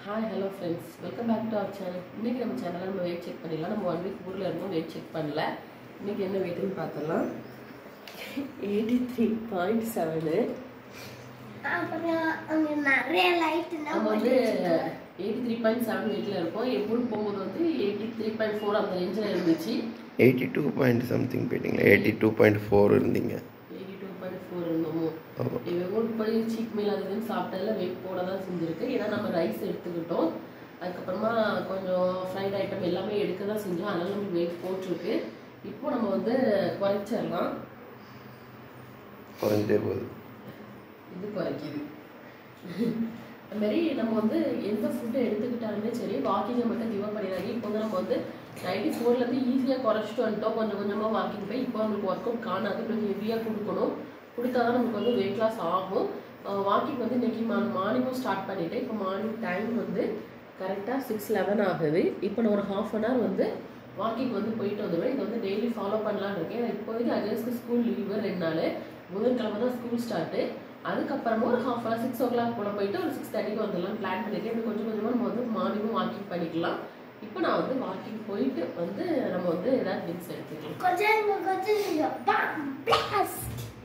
Hi hello friends welcome back to our channel இன்றைக்கி நம்ம சேனலில் நம்ம வெயிட் செக் பண்ணிடலாம் நம்ம ஒன் வீக் ஊரில் இருந்தோம் வெயிட் செக் பண்ணல இன்றைக்கி என்ன வெயிட்டுன்னு பார்த்தலாம் எயிட்டி த்ரீ பாயிண்ட் செவனு அப்புறம் அங்க நிறைய லைட் நம்ம வந்து எயிட்டி த்ரீ பாயிண்ட் செவன் வெயிட்டில் இருக்கோம் என் ஊருக்கு போகும்போது வந்து எயிட்டி த்ரீ பாயிண்ட் ஃபோர் அந்த ரேஞ்சில் இருந்துச்சு எயிட்டி டூ பாயிண்ட் சம்திங் போயிட்டீங்களா எயிட்டி டூ பாயிண்ட் ஃபோர் இருந்தீங்க எயிட்டி டூ பாயிண்ட் ஃபோர் இருந்தோமோ ஆமாம் எங்கள் ஊருக்கு போய் சீக் மீல் அது இதுன்னு சாப்பிட்டதுல வெயிட் போட தான் செஞ்சுருக்கு ஏன்னா நம்ம ரைஸ் எடுத்துக்கிட்டோம் அதுக்கப்புறமா கொஞ்சம் ஃப்ரைட் ஐட்டம் எல்லாமே எடுக்க தான் செஞ்சோம் அதனால நமக்கு வெயிட் போட்டிருக்கு இப்போ நம்ம வந்து குறைச்சிடலாம் குறைஞ்சே போகுது இது குறைக்குது அது மாதிரி நம்ம வந்து எந்த ஃபுட்டை எடுத்துக்கிட்டாலுமே சரி வாக்கிங்கை மட்டும் கிவ் அப் பண்ணிடாங்க இப்போ வந்து நம்ம வந்து நைன்டி ஃபோர்லேருந்து ஈஸியாக குறைச்சிட்டு வந்துட்டோம் கொஞ்சம் கொஞ்சமாக வாக்கிங் போய் இப்போ நம்மளுக்கு ஒர்க் அவுட் காணாது கொஞ்சம் ஹெவியாக கொடுக்கணும் கொடுத்தா தான் நமக்கு வந்து வெயிட் லாஸ் ஆகும் வாக்கிங் வந்து இன்னைக்கு மார்னிங்கும் ஸ்டார்ட் பண்ணிட்டேன் இப்போ மார்னிங் டைம் வந்து கரெக்டாக சிக்ஸ் லெவன் ஆகுது இப்போ நான் ஒரு ஹாஃப் அன் ஹவர் வந்து வாக்கிங் வந்து போயிட்டு வந்துடுவேன் இதை வந்து டெய்லி ஃபாலோ பண்ணலான்னு இருக்கேன் இப்போதைக்கு அகேன்ஸ்ட் ஸ்கூல் லீவு ரெண்டு நாள் புதன்கிழமை தான் ஸ்கூல் ஸ்டார்ட்டு அதுக்கப்புறமா ஒரு half hour six o'clock போல போயிட்டு ஒரு சிக்ஸ் தேர்ட்டிக்கு வந்துடலாம் பிளான் பண்ணிருக்கேன் இப்படி கொஞ்சம் கொஞ்சமாக நம்ம வந்து மார்னிங்கும் வாக்கிங் பண்ணிக்கலாம் இப்போ நான் வந்து வாக்கிங் போயிட்டு வந்து நம்ம வந்து ஏதாவது ட்ரிங்க்ஸ் எடுத்துக்கலாம் கொஞ்சம் கொஞ்சம் பிளாஸ்ட்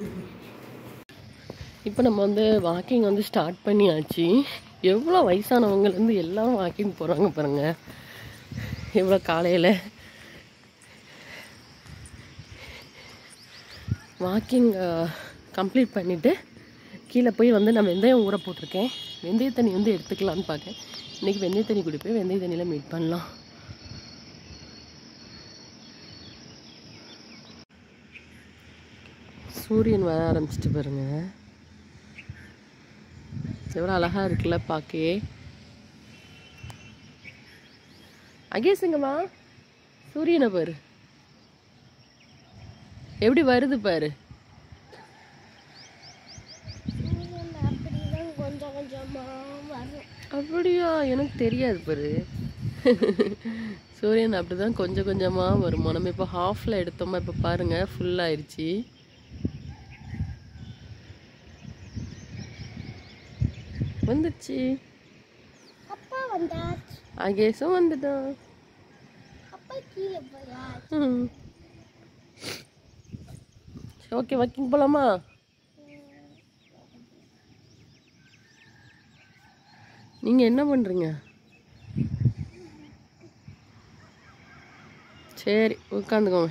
இப்போ நம்ம வந்து வாக்கிங் வந்து ஸ்டார்ட் பண்ணியாச்சு எவ்வளோ வயசானவங்கலேருந்து எல்லாரும் வாக்கிங் போகிறாங்க பாருங்க எவ்வளோ காலையில் வாக்கிங் கம்ப்ளீட் பண்ணிவிட்டு கீழே போய் வந்து நான் வெந்தயம் ஊற போட்டிருக்கேன் வெந்தய தண்ணி வந்து எடுத்துக்கலான்னு பார்க்கேன் இன்றைக்கி வெந்தய தண்ணி குடிப்பேன் வெந்தய தண்ணியில் மீட் பண்ணலாம் சூரியன் வர ஆரம்பிச்சிட்டு பாருங்க எவ்வளோ அழகா இருக்குல்ல பார்க்கவே அகேசுங்கம்மா சூரியனை பாரு எப்படி வருது பாரு அப்படிதான் கொஞ்சம் கொஞ்சமா வரும் அப்படியா எனக்கு தெரியாது பாரு சூரியன் அப்படிதான் கொஞ்சம் கொஞ்சமாக வரும் நம்ம இப்போ ஹாஃபில் எடுத்தோமா இப்போ பாருங்க ஃபுல் ஆயிடுச்சு வந்துடுச்சு அப்பா வந்தார் அகேஸும் வந்துட்டான் அப்பா கீழே போயார் ம். சரி ஓகே வாக்கிங் போகலாமா நீங்கள் என்ன பண்ணுறீங்க சரி உட்காந்துக்கோங்க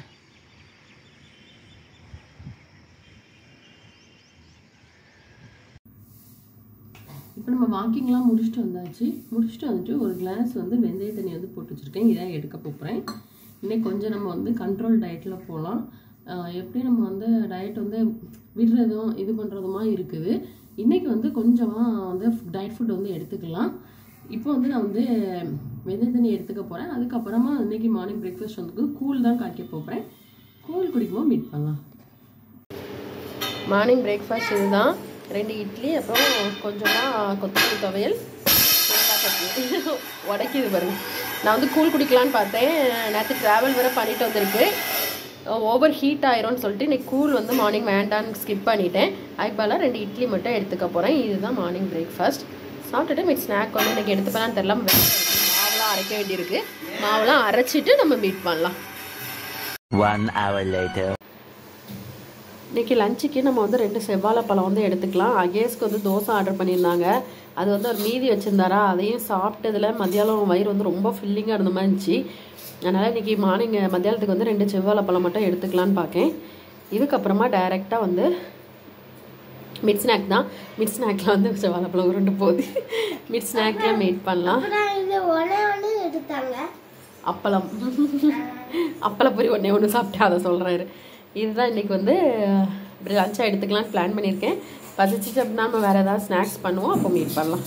இப்போ நம்ம வாக்கிங்லாம் முடிச்சுட்டு வந்தாச்சு முடிச்சுட்டு வந்துட்டு ஒரு கிளாஸ் வந்து வெந்தய தண்ணி வந்து போட்டு வச்சுருக்கேன் இதான் எடுக்க போகிறேன் இன்னைக்கு கொஞ்சம் நம்ம வந்து கண்ட்ரோல் டயட்டில் போகலாம் எப்படி நம்ம வந்து டயட் வந்து விடுறதும் இது பண்ணுறதுமா இருக்குது இன்றைக்கி வந்து கொஞ்சமாக வந்து டயட் ஃபுட் வந்து எடுத்துக்கலாம் இப்போ வந்து நான் வந்து வெந்தய தண்ணி எடுத்துக்க போகிறேன் அதுக்கப்புறமா இன்னைக்கு மார்னிங் பிரேக்ஃபாஸ்ட் வந்து கூழ் தான் காய்க்க போகிறேன் கூழ் குடிக்கும்போது மீட் பண்ணலாம் மார்னிங் பிரேக்ஃபாஸ்ட் இதுதான் ரெண்டு இட்லி அப்புறம் கொஞ்சமாக கொத்தமல்லி துவையல் தேங்காய் சட்னி உடைக்கிது பாருங்க நான் வந்து கூழ் குடிக்கலான்னு பார்த்தேன் நேற்று ட்ராவல் வேறு பண்ணிட்டு வந்திருக்கு ஓவர் ஹீட் ஆயிரும்னு சொல்லிட்டு இன்னைக்கு கூழ் வந்து மார்னிங் வேண்டான்னு ஸ்கிப் பண்ணிட்டேன் அதுக்கு ரெண்டு இட்லி மட்டும் எடுத்துக்க போகிறேன் இதுதான் மார்னிங் பிரேக்ஃபாஸ்ட் சாப்பிட்டுட்டு மீட் ஸ்நாக் வந்து எனக்கு எடுத்துப்பேன்னு தெரில மாவுலாம் அரைக்க வேண்டியிருக்கு மாவுலாம் அரைச்சிட்டு நம்ம மீட் பண்ணலாம் One hour later. இன்றைக்கி லஞ்சுக்கு நம்ம வந்து ரெண்டு செவ்வாழை பழம் வந்து எடுத்துக்கலாம் அகேஸ்க்கு வந்து தோசை ஆர்டர் பண்ணியிருந்தாங்க அது வந்து ஒரு மீதி வச்சுருந்தாரா அதையும் சாப்பிட்டதுல மத்தியானம் வயிறு வந்து ரொம்ப ஃபில்லிங்காக இருந்த மாதிரி இருந்துச்சு அதனால் இன்றைக்கி மார்னிங் மத்தியானத்துக்கு வந்து ரெண்டு செவ்வாழை பழம் மட்டும் எடுத்துக்கலான்னு பார்க்கேன் இதுக்கப்புறமா டைரெக்டாக வந்து மிட் ஸ்நாக் தான் மிட் ஸ்நாக்கில் வந்து செவ்வாழை பழம் உருண்டு போகுது மிட் ஸ்நாக்கில் மீட் பண்ணலாம் அப்புறம் இது ஒன்னே ஒன்று எடுத்தாங்க அப்பளம் அப்பளப்பொரி ஒன்றே ஒன்று சாப்பிட்டேன் அதை சொல்கிறாரு இதுதான் இன்றைக்கி வந்து இப்படி லஞ்சாக எடுத்துக்கலாம்னு பிளான் பண்ணியிருக்கேன் பசிச்சுட்டு அப்படின்னா நம்ம வேறு ஏதாவது ஸ்நாக்ஸ் பண்ணுவோம் அப்போ மீட் பண்ணலாம்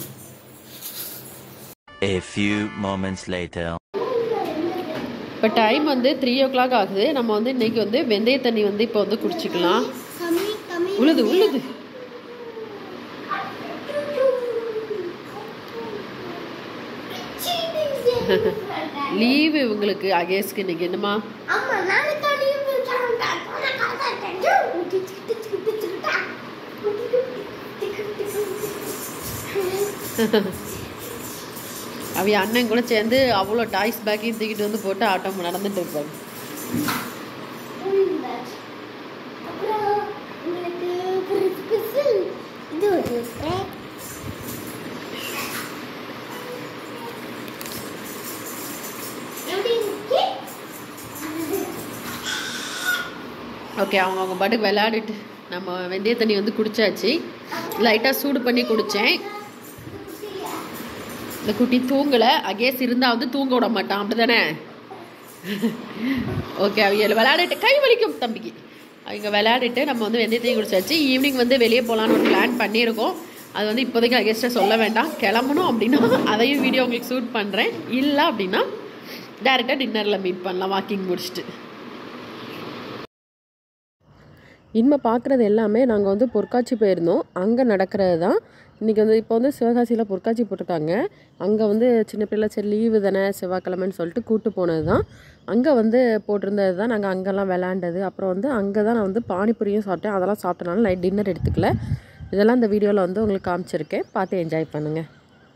A few moments later. இப்போ டைம் வந்து த்ரீ ஓ கிளாக் ஆகுது நம்ம வந்து இன்றைக்கி வந்து வெந்தய தண்ணி வந்து இப்போ வந்து குடிச்சிக்கலாம் கம்மி கம்மி உழுது உழுது லீவு இவங்களுக்கு அகேஸ்க்கு இன்னைக்கு என்னம்மா ஆமா நாளைக்கு தனியும் அவ அண்ணன் கூட சேர்ந்து அவ்வளோ டாய்ஸ் பேக்கையும் தூக்கிட்டு வந்து போட்டு ஆட்டம் நடந்துட்டு இருப்பாங்க அப்புறம் உங்களுக்கு ஒரு ஸ்பெஷல் இது ஒரு snack. எப்படி இருக்கு? ஓகே அவங்க அவங்க பாட்டுக்கு விளையாடிட்டு நம்ம வெந்தய தண்ணி வந்து குடிச்சாச்சு லைட்டாக சூடு பண்ணி குடித்தேன் இந்த குட்டி தூங்கலை அகேஸ் இருந்தால் வந்து தூங்க விட மாட்டான் அப்படி தானே ஓகே அவங்க விளையாடிட்டு கை வலிக்கும் தம்பிக்கு அவங்க விளையாடிட்டு நம்ம வந்து வெந்தயத்தையும் குடிச்சாச்சு ஈவினிங் வந்து வெளியே போகலான்னு ஒரு பிளான் பண்ணியிருக்கோம் அது வந்து இப்போதைக்கு அகேஸ்ட்டை சொல்ல வேண்டாம் கிளம்பணும் அப்படின்னா அதையும் வீடியோ உங்களுக்கு ஷூட் பண்ணுறேன் இல்லை அப்படின்னா டேரெக்டாக டின்னரில் மீட் பண்ணலாம் வாக்கிங் முடிச்சுட்டு இனிமே பார்க்குறது எல்லாமே நாங்கள் வந்து பொற்காட்சி போயிருந்தோம் அங்கே நடக்கிறது தான் இன்றைக்கி வந்து இப்போ வந்து சிவகாசியில் பொற்காட்சி போட்டிருக்காங்க அங்கே வந்து சின்ன பிள்ளை சரி லீவு தானே செவ்வாய்க்கிழமைன்னு சொல்லிட்டு கூட்டு போனது தான் அங்கே வந்து போட்டிருந்தது தான் நாங்கள் அங்கெல்லாம் விளாண்டது அப்புறம் வந்து அங்கே தான் நான் வந்து பானிபூரியும் சாப்பிட்டேன் அதெல்லாம் சாப்பிட்டனால நைட் டின்னர் எடுத்துக்கல இதெல்லாம் இந்த வீடியோவில் வந்து உங்களுக்கு காமிச்சிருக்கேன் பார்த்து என்ஜாய் பண்ணுங்கள்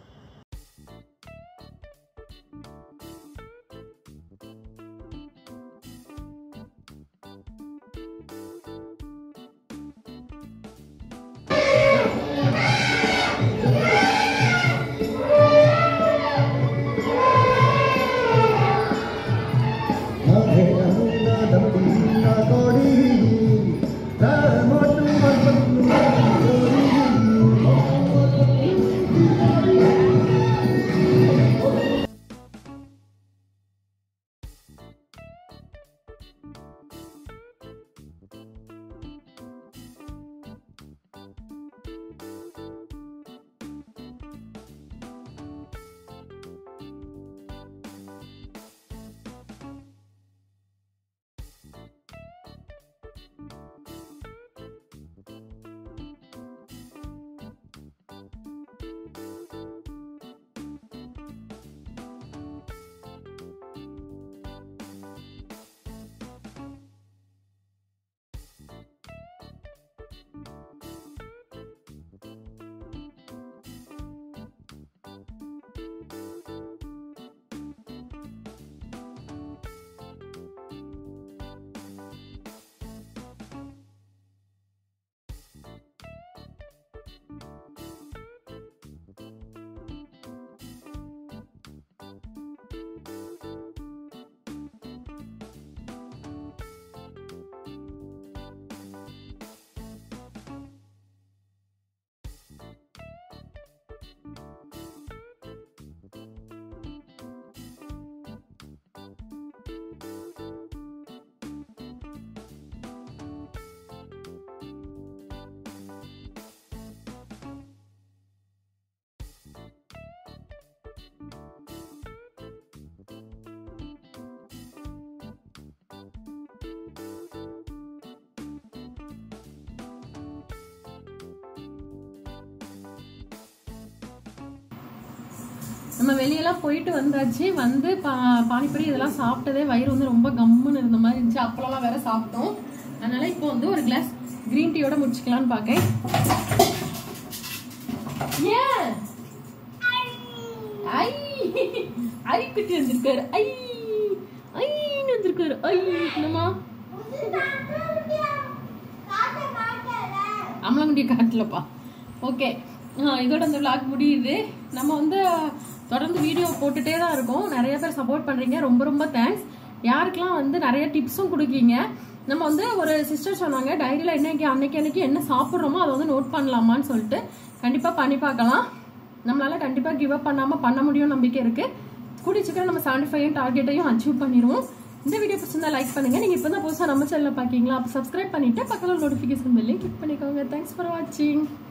நம்ம வெளியெல்லாம் போயிட்டு வந்தாச்சு வந்து பா பானிபூரி இதெல்லாம் சாப்பிட்டதே வயிறு வந்து ரொம்ப கம்முன்னு இருந்த மாதிரி இருந்துச்சு அப்பளம்லாம் வேற சாப்பிட்டோம் அதனால இப்போ வந்து ஒரு கிளாஸ் கிரீன் டீயோட முடிச்சுக்கலாம்னு பார்க்கேன் ஏன் ஐ ஐ குட்டி வந்திருக்காரு ஐ ஐன்னு வந்திருக்காரு ஐ என்னம்மா அமலங்குடிய காட்டலப்பா ஓகே இதோட இந்த vlog முடியுது நம்ம வந்து தொடர்ந்து வீடியோ போட்டுட்டே தான் இருக்கோம் நிறைய பேர் சப்போர்ட் பண்ணுறீங்க ரொம்ப ரொம்ப தேங்க்ஸ் யாருக்கெல்லாம் வந்து நிறைய டிப்ஸும் கொடுக்கீங்க நம்ம வந்து ஒரு சிஸ்டர் சொன்னாங்க டைரியில் என்னைக்கு அன்னைக்கு அன்னைக்கு என்ன சாப்பிட்றோமோ அதை வந்து நோட் பண்ணலாமான்னு சொல்லிட்டு கண்டிப்பாக பண்ணி பார்க்கலாம் நம்மளால கண்டிப்பாக கிவ் அப் பண்ணாமல் பண்ண முடியும் நம்பிக்கை இருக்குது கூடிய சீக்கிரம் நம்ம செவன்டி ஃபைவ் டார்கெட்டையும் அச்சீவ் பண்ணிடுவோம் இந்த வீடியோ பிடிச்சிருந்தா லைக் பண்ணுங்க நீங்கள் இப்போ தான் புதுசாக நம்ம சேனலில் பார்க்கீங்களா அப்போ சப்ஸ்கிரைப் பண்ணிட்டு பக்கத்தில் நோட்டிஃபிகேஷன் பெல்லையும் கிளிக் பண்ணிக்கோங்க தேங்க்ஸ் ஃபார் வாட்சிங்